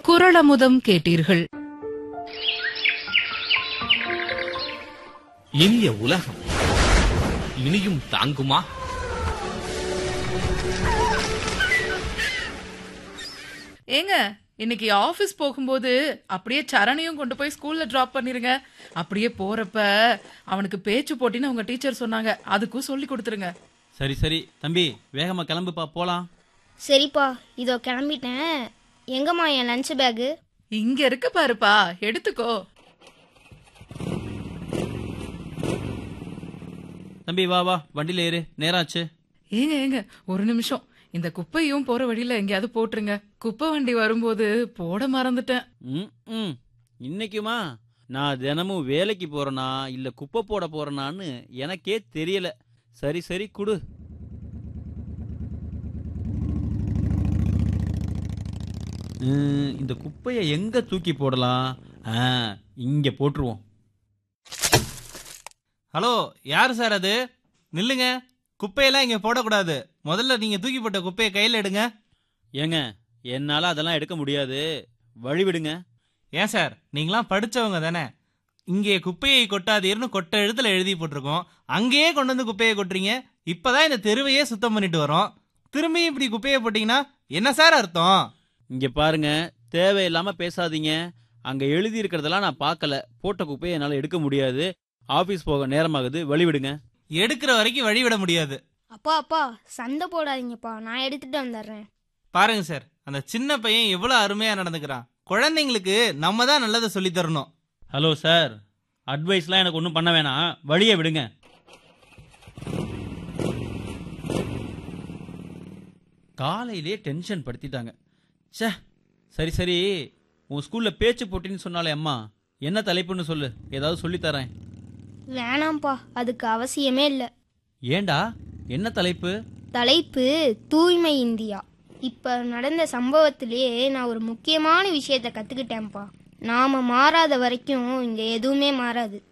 குரளமுதம் கேட்டீர்கள் இனிய உலகம் இனியும் தாங்குமா ஏங்க இன்னைக்கு ஆபீஸ் போகும்போது அப்படியே சரணையும் கொண்டு போய் ஸ்கூல்ல டிராப் பண்ணிருங்க அப்படியே போறப்ப அவனுக்கு பேச்சு போட்டின்னு உங்க டீச்சர் சொன்னாங்க அதுக்கும் சொல்லி கொடுத்துருங்க சரி சரி தம்பி வேகமா கிளம்புப்பா போலாம் சரிப்பா இதோ கிளம்பிட்டேன் எங்கம்மா என் லஞ்ச் பேகு இங்க இருக்கு பாருப்பா எடுத்துக்கோ தம்பி வா வா வண்டியில ஏறு நேராச்சு ஏங்க ஏங்க ஒரு நிமிஷம் இந்த குப்பையும் போற வழியில எங்கேயாவது போட்டுருங்க குப்பை வண்டி வரும்போது போட மறந்துட்டேன் ம் ம் இன்னைக்குமா நான் தினமும் வேலைக்கு போறேனா இல்ல குப்பை போட போறேனான்னு எனக்கே தெரியல சரி சரி குடு ம், இந்த குப்பையை எங்க தூக்கி போடலாம் ஆ, இங்க போட்டுருவோம் ஹலோ யார் சார் அது நில்லுங்க குப்பையெல்லாம் இங்க போடக்கூடாது முதல்ல நீங்க தூக்கி போட்ட குப்பையை கையில எடுங்க ஏங்க என்னால அதெல்லாம் எடுக்க முடியாது வழி விடுங்க ஏன் சார் நீங்களாம் படிச்சவங்க தானே இங்கே குப்பையை கொட்டாதீர்னு கொட்ட எழுத்துல எழுதி போட்டிருக்கோம் அங்கேயே கொண்டு வந்து குப்பையை கொட்டுறீங்க இப்பதான் இந்த தெருவையே சுத்தம் பண்ணிட்டு வரோம் திரும்பியும் இப்படி குப்பையை போட்டீங்கன்னா என்ன சார் அர்த்தம் இங்க பாருங்க தேவையில்லாம பேசாதீங்க அங்க எழுதி இருக்கிறதெல்லாம் நான் பார்க்கல போட்ட குப்பையை என்னால எடுக்க முடியாது ஆபீஸ் போக நேரமாகுது வழி விடுங்க எடுக்கிற வரைக்கும் வழிவிட முடியாது அப்பா அப்பா சண்டை போடாதீங்கப்பா நான் எடுத்துட்டு வந்துடுறேன் பாருங்க சார் அந்த சின்ன பையன் எவ்வளவு அருமையா நடந்துக்கிறான் குழந்தைங்களுக்கு நம்ம தான் நல்லதை சொல்லி தரணும் ஹலோ சார் அட்வைஸ்லாம் எனக்கு ஒன்றும் பண்ண வேணாம் வழியை விடுங்க காலையிலே டென்ஷன் படுத்திட்டாங்க ச்சே சரி சரி உன் ஸ்கூல்ல பேச்சு போட்டின்னு சொன்னாலே அம்மா என்ன தலைப்புன்னு சொல்லு ஏதாவது சொல்லித் தரேன் வேணாம்ப்பா அதுக்கு அவசியமே இல்லை ஏண்டா என்ன தலைப்பு தலைப்பு தூய்மை இந்தியா இப்போ நடந்த சம்பவத்திலேயே நான் ஒரு முக்கியமான விஷயத்த கற்றுக்கிட்டேன்ப்பா நாம மாறாத வரைக்கும் இங்கே எதுவுமே மாறாது